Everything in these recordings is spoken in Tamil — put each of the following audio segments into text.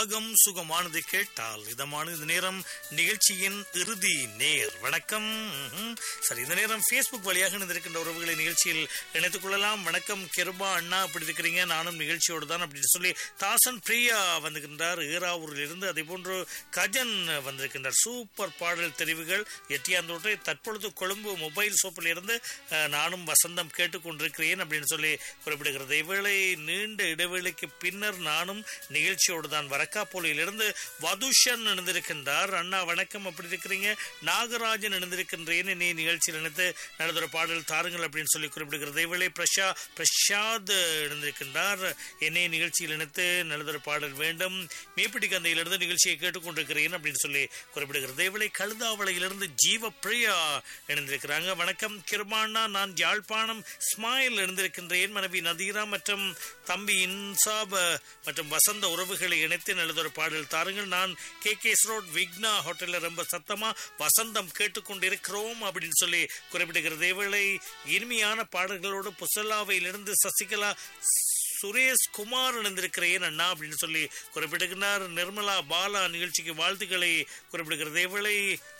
ராகம் சுகமானது கேட்டால் இதமான இந்த நேரம் நிகழ்ச்சியின் இறுதி நேர் வணக்கம் ம்ஹும். சரி இந்த நேரம் ஃபேஸ்புக் வழியாக இணைந்திருக்கின்ற உறவுகளை நிகழ்ச்சியில் இணைத்துக் கொள்ளலாம் வணக்கம் கிருபா அண்ணா அப்படி இருக்கிறீங்க நானும் நிகழ்ச்சியோடு தான் அப்படின்னு சொல்லி தாசன் பிரியா வந்திருக்கின்றார் ஈராவூரில் இருந்து அதே போன்று கஜன் வந்திருக்கின்றார் சூப்பர் பாடல் தெரிவுகள் எட்டியாந்தோட்டை தற்பொழுது கொழும்பு மொபைல் ஷோப்பில் இருந்து அஹ், நானும் வசந்தம் கேட்டுக்கொண்டிருக்கிறேன் அப்படின்னு சொல்லி குறிப்பிடுகிறது இவ்வேளை நீண்ட இடைவேளைக்கு பின்னர் நானும் நிகழ்ச்சியோடு தான் வரக்காப்போலியிலிருந்து வதுஷன் இணைந்திருக்கின்றார் அண்ணா வணக்கம் அப்படி இருக்கிறீங்க நாகராஜன் இணைந்திருக்கின்றேன் நீ நிகழ்ச்சியில் இணைத்து நடந்த பாடல் தாருங்கள் அப்படின்னு சொல்லி குறிப்பிடுகிறது இவளை பிரஷா பிரசாத் இணைந்திருக்கின்றார் என்னை நிகழ்ச்சியில் இணைத்து நல்லதொரு பாடல் வேண்டும் மேப்பிட்டி கந்தையிலிருந்து நிகழ்ச்சியை கேட்டுக்கொண்டிருக்கிறேன் அப்படின்னு சொல்லி குறிப்பிடுகிறது இவளை கழுதாவளையிலிருந்து ஜீவ பிரியா இணைந்திருக்கிறாங்க வணக்கம் கிருமாண்ணா நான் யாழ்ப்பாணம் ஸ்மைல் இணைந்திருக்கின்றேன் மனைவி நதீரா மற்றும் தம்பி இன்சாப் மற்றும் வசந்த உறவுகளை இணைத்து நல்லதொரு பாடல் தாருங்கள் நான் கே கேஸ் ரோட் விக்னா ஹோட்டல்ல ரொம்ப சத்தமா வசந்தம் கேட்டுக்கொண்டிருக்கிறோம் அப்படின்னு சொல்லி குறிப்பிடுகிறது இவளை இனிமையான பாடல்களோடு புசல்லாவையிலிருந்து சசிகலா சுரேஷ் குமார் இணைந்திருக்கிறேன் அண்ணா அப்படின்னு சொல்லி குறிப்பிடுகிறார் நிர்மலா பாலா நிகழ்ச்சிக்கு வாழ்த்துக்களை குறிப்பிடுகிறது இவளை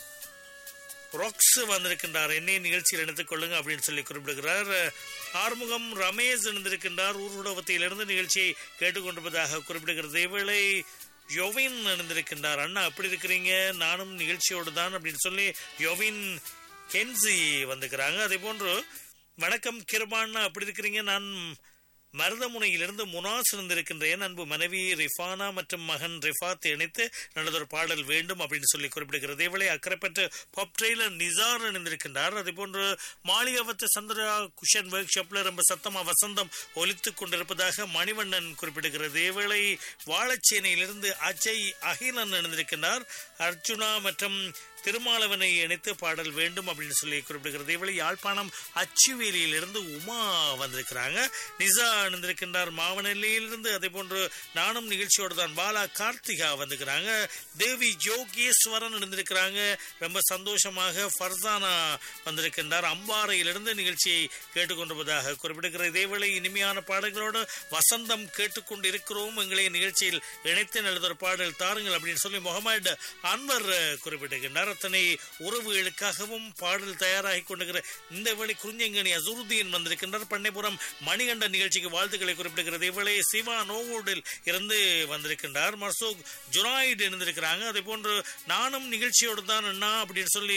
ராக்ஸ் வந்திருக்கின்றார் என்னை நிகழ்ச்சியில் இணைத்துக் கொள்ளுங்க அப்படின்னு சொல்லி குறிப்பிடுகிறார் ஆறுமுகம் ரமேஷ் இணைந்திருக்கின்றார் ஊர்வலவத்திலிருந்து நிகழ்ச்சியை கேட்டுக்கொண்டிருப்பதாக குறிப்பிடுகிறது இவளை யோவின் இணைந்திருக்கின்றார் அண்ணா அப்படி இருக்கிறீங்க நானும் நிகழ்ச்சியோடு தான் அப்படின்னு சொல்லி யோவின் கென்சி வந்திருக்கிறாங்க அதே போன்று வணக்கம் கிருபாண்ணா அப்படி இருக்கிறீங்க நான் மருதமுனையிலிருந்து முனாஸ் இருந்திருக்கின்றேன் அன்பு மனைவி ரிஃபானா மற்றும் மகன் ரிஃபாத் இணைத்து நல்லதொரு பாடல் வேண்டும் அப்படின்னு சொல்லி குறிப்பிடுகிறது இவளை அக்கறைப்பட்டு பப் ட்ரெயிலர் நிசார் இணைந்திருக்கின்றார் அதே போன்று மாளிகாவத்து சந்திரா குஷன் ஒர்க் ஷாப்ல ரொம்ப சத்தமா வசந்தம் ஒலித்துக் கொண்டிருப்பதாக மணிவண்ணன் குறிப்பிடுகிறது இவளை வாழச்சேனையிலிருந்து அஜய் அகிலன் இணைந்திருக்கின்றார் அர்ஜுனா மற்றும் திருமாலவனை இணைத்து பாடல் வேண்டும் அப்படின்னு சொல்லி குறிப்பிடுகிறது இவளை யாழ்ப்பாணம் அச்சுவேலியிலிருந்து உமா வந்திருக்கிறாங்க நிசா இணைந்திருக்கின்றார் மாவனல்லியிலிருந்து அதே போன்று நானும் நிகழ்ச்சியோடு தான் பாலா கார்த்திகா வந்திருக்கிறாங்க தேவி ஜோகேஸ்வரன் இணைந்திருக்கிறாங்க ரொம்ப சந்தோஷமாக ஃபர்சானா வந்திருக்கின்றார் அம்பாறையிலிருந்து நிகழ்ச்சியை கேட்டுக்கொண்டிருப்பதாக குறிப்பிடுகிற இதேவேளை இனிமையான பாடல்களோடு வசந்தம் கேட்டுக்கொண்டு இருக்கிறோம் எங்களை நிகழ்ச்சியில் இணைத்து நல்லதொரு பாடல் தாருங்கள் அப்படின்னு சொல்லி முகமது அன்வர் குறிப்பிட்டிருக்கின்றார் அத்தனை உறவுகளுக்காகவும் பாடல் தயாராகி கொண்டிருக்கிற இந்த வேளை குறிஞ்சங்கனி அசுருதீன் வந்திருக்கின்றார் பண்ணைபுரம் மணிகண்டன் நிகழ்ச்சிக்கு வாழ்த்துக்களை குறிப்பிடுகிறது இவளை சிவா நோவோடில் இருந்து வந்திருக்கின்றார் மர்சூக் ஜுனாய்டு இருந்திருக்கிறாங்க அதே போன்று நானும் நிகழ்ச்சியோடு தான் அண்ணா அப்படின்னு சொல்லி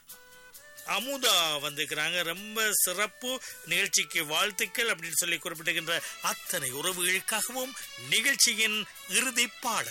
அமுதா வந்திருக்கிறாங்க ரொம்ப சிறப்பு நிகழ்ச்சிக்கு வாழ்த்துக்கள் அப்படின்னு சொல்லி குறிப்பிட்டிருக்கின்ற அத்தனை உறவுகளுக்காகவும் நிகழ்ச்சியின் இறுதி பாடல்